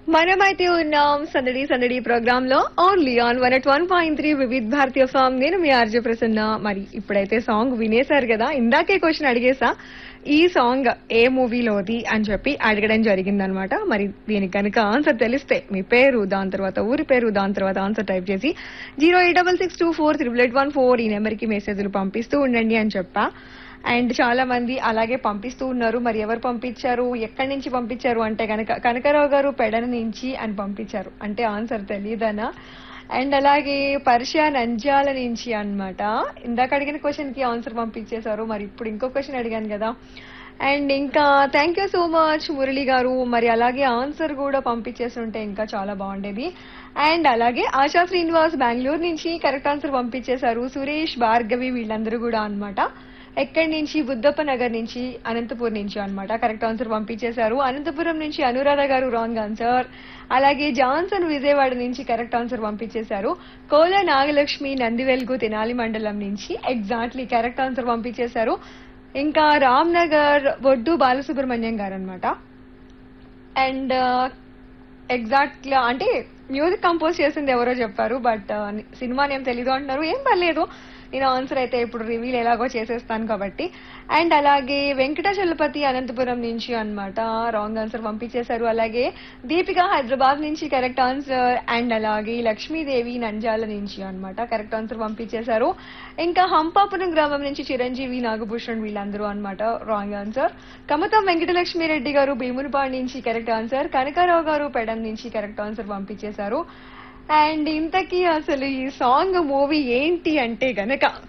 మనమైతే ఉన్నాం సందడి సందడి ప్రోగ్రామ్ లో only on one at one point three Vividh భారతీయ ఫామ్ నేను మీ ఆర్జే ప్రసన్న మరి ఇప్పుడైతే సాంగ్ వినేశారు కదా ఇందాకే క్వశ్చన్ అడిగేసా ఈ సాంగ్ ఏ మూవీలోది అని చెప్పి అడగడం జరిగిందనమాట మరి దీనికి కనుక ఆన్సర్ తెలిస్తే మీ పేరు దాని తర్వాత ఊరి పేరు దాని తర్వాత ఆన్సర్ టైప్ చేసి zero eight double six two four triple eight one four ఈ నెంబర్కి మెసేజ్లు పంపిస్తూ ఉండండి అని చెప్పా అండ్ చాలా మంది అలాగే పంపిస్తూ ఉన్నారు మరి ఎవరు పంపించారు ఎక్కడి నుంచి పంపించారు అంటే కనుక కనకరావు గారు పెడన నుంచి అని పంపించారు అంటే ఆన్సర్ తెలియదనా అండ్ అలాగే పర్షియా నంజాల నుంచి అన్నమాట ఇందాక అడిగిన క్వశ్చన్ కి ఆన్సర్ పంపించేశారు మరి ఇప్పుడు ఇంకో క్వశ్చన్ అడిగాను కదా అండ్ ఇంకా thank you so much Murali గారు మరి అలాగే ఆన్సర్ కూడా పంపించేస్తుంటే ఇంకా చాలా బాగుండేది అండ్ అలాగే ఆశా శ్రీనివాస్ బెంగళూరు నుంచి కరెక్ట్ ఆన్సర్ పంపించేశారు సురేష్ భార్గవి వీళ్ళందరూ కూడా అన్నమాట ఎక్కడి నుంచి బుద్ధప్ప నగర్ నుంచి అనంతపూర్ నుంచి అన్నమాట కరెక్ట్ ఆన్సర్ పంపించేశారు అనంతపురం నుంచి అనురాధ గారు రాంగ్ ఆన్సర్ అలాగే జాన్సన్ విజయవాడ నుంచి కరెక్ట్ ఆన్సర్ పంపించేశారు కోల నాగలక్ష్మి నందివెల్గు తెనాలి మండలం నుంచి ఎగ్జాక్ట్లీ కరెక్ట్ ఆన్సర్ పంపించేశారు ఇంకా రామ్ నగర్ బొడ్డు బాలసుబ్రహ్మణ్యం గారు అనమాట అండ్ ఎగ్జాక్ట్ గా అంటే మ్యూజిక్ కంపోజ్ చేసింది ఎవరో చెప్పారు బట్ సినిమా నేమ్ తెలీదు అంటున్నారు ఏం పర్లేదు నేను ఆన్సర్ అయితే ఇప్పుడు రివీల్ ఎలాగో చేసేస్తాను కాబట్టి అండ్ అలాగే వెంకటాచలపతి అనంతపురం నుంచి అన్నమాట రాంగ్ ఆన్సర్ పంపించేశారు అలాగే దీపిక హైదరాబాద్ నుంచి కరెక్ట్ ఆన్సర్ అండ్ అలాగే లక్ష్మీదేవి నంజాల నుంచి అన్నమాట కరెక్ట్ ఆన్సర్ పంపించేశారు ఇంకా హంపాపురం గ్రామం నుంచి చిరంజీవి నాగభూషణ్ వీళ్ళందరూ అన్నమాట రాంగ్ ఆన్సర్ కమతం వెంకటలక్ష్మి రెడ్డి గారు భీమునిపాడు నుంచి కరెక్ట్ ఆన్సర్ కనకారావు గారు పెడం నుంచి కరెక్ట్ ఆన్సర్ పంపించేశారు అండ్ ఇంతకీ అసలు ఈ సాంగ్ మూవీ ఏంటి అంటే గనక